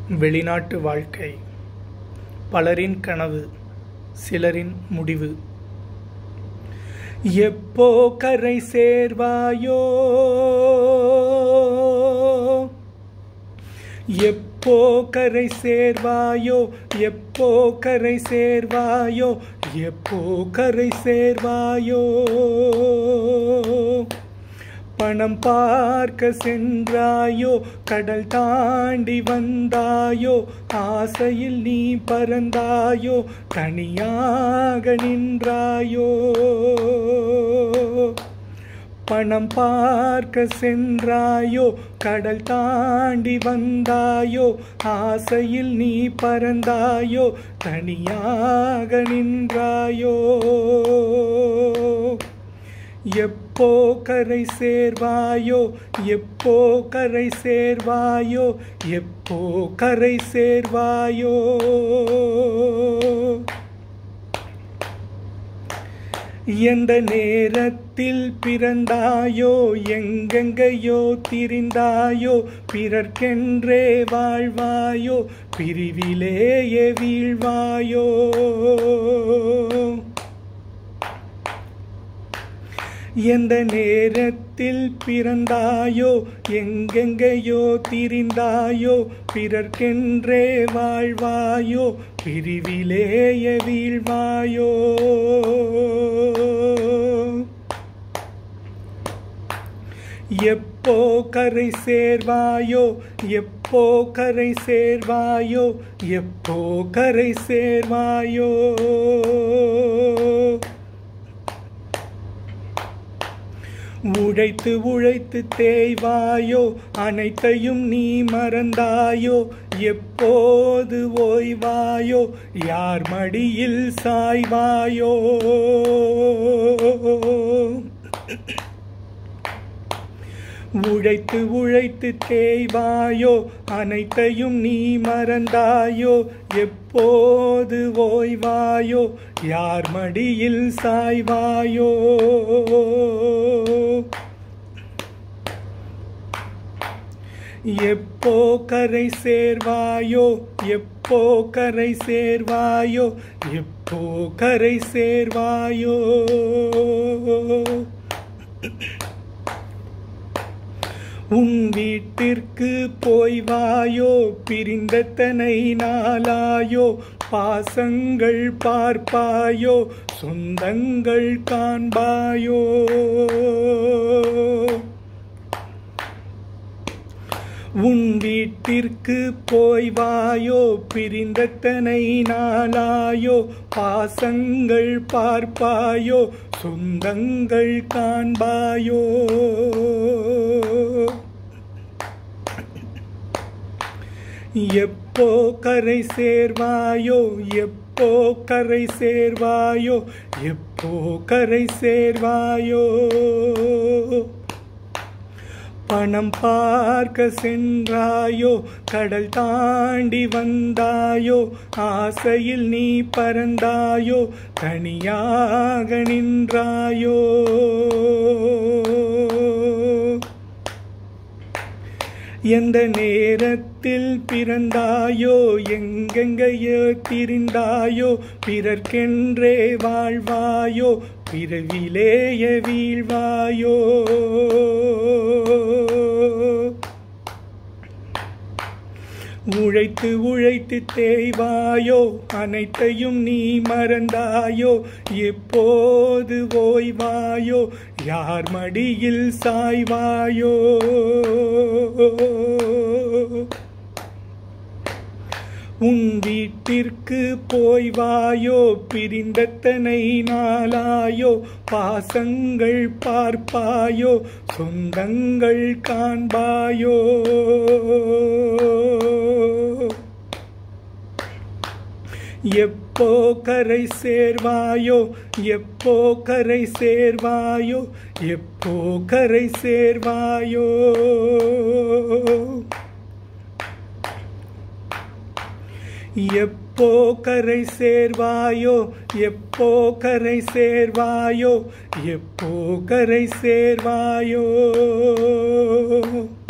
வெளிநாட்டு வாழ்க்கை பலரின் கனவு சிலரின் முடிவு எப்போ கரை சேர்வாயோ எப்போ கரை சேர்வாயோ எப்போ கரை சேர்வாயோ எப்போ கரை சேர்வாயோ பணம் பார்க்க சென்றாயோ கடல் தாண்டி வந்தாயோ ஆசையில் நீ பறந்தாயோ தனியாக நின்றாயோ பணம் பார்க்க சென்றாயோ கடல் தாண்டி வந்தாயோ ஆசையில் நீ பறந்தாயோ தனியாக நின்றாயோ எப்போ கரை சேர்வாயோ எப்போ கரை சேர்வாயோ எப்போ கரை சேர்வாயோ எந்த நேரத்தில் பிறந்தாயோ எங்கெங்கையோ திரிந்தாயோ பிறர்க்கென்றே வாழ்வாயோ பிரிவிலேயே வீழ்வாயோ எந்த நேரத்தில் பிறந்தாயோ எங்கெங்கையோ திரிந்தாயோ பிறர்க்கென்றே வாழ்வாயோ பிரிவிலேய வீழ்வாயோ எப்போ கரை சேர்வாயோ எப்போ கரை சேர்வாயோ எப்போ கரை சேர்வாயோ உழைத்து உழைத்து தேய்வாயோ அனைத்தையும் நீ மறந்தாயோ எப்போது ஓய்வாயோ யார் மடியில் சாய்வாயோ உழைத்து உழைத்து தேய்வாயோ அனைத்தையும் நீ மறந்தாயோ எப்போது ஓய்வாயோ யார் மடியில் சாய்வாயோ எப்போ கரை சேர்வாயோ எப்போ கரை சேர்வாயோ எப்போ கரை சேர்வாயோ உன் வீட்டிற்கு போய் வாயோ பிரிந்தத்தனை நாளாயோ பாசங்கள் பார்ப்பாயோ சொந்தங்கள் காண்பாயோ உன் வீட்டிற்கு போய் வாயோ பிரிந்தத்தனை நாளாயோ பாசங்கள் பார்ப்பாயோ சொந்தங்கள் காண்பாயோ எப்போ கரை சேர்வாயோ எப்போ கரை சேர்வாயோ எப்போ கரை சேர்வாயோ பணம் பார்க்க சென்றாயோ கடல் தாண்டி வந்தாயோ ஆசையில் நீ பறந்தாயோ தனியாக நின்றாயோ எந்த நேரத்தில் பிறந்தாயோ எங்கெங்கையோ திரிந்தாயோ பிறர்க்கென்றே வாழ்வாயோ பிறவிலேய வீழ்வாயோ உழைத்து உழைத்து தேய்வாயோ அனைத்தையும் நீ மறந்தாயோ எப்போது ஓய்வாயோ யார் மடியில் சாய்வாயோ உன் வீட்டிற்கு போய் வாயோ பிரிந்தத்தனை நாளாயோ பாசங்கள் பார்ப்பாயோ சொந்தங்கள் காண்பாயோ எப்போ கரை சேர்வாயோ எப்போ கரை சேர்வாயோ எப்போ கரை சேர்வாயோ எப்போ கரை சேர்வாயோ எப்போ கரை சேர்வாயோ எப்போ கரை சேர்வாயோ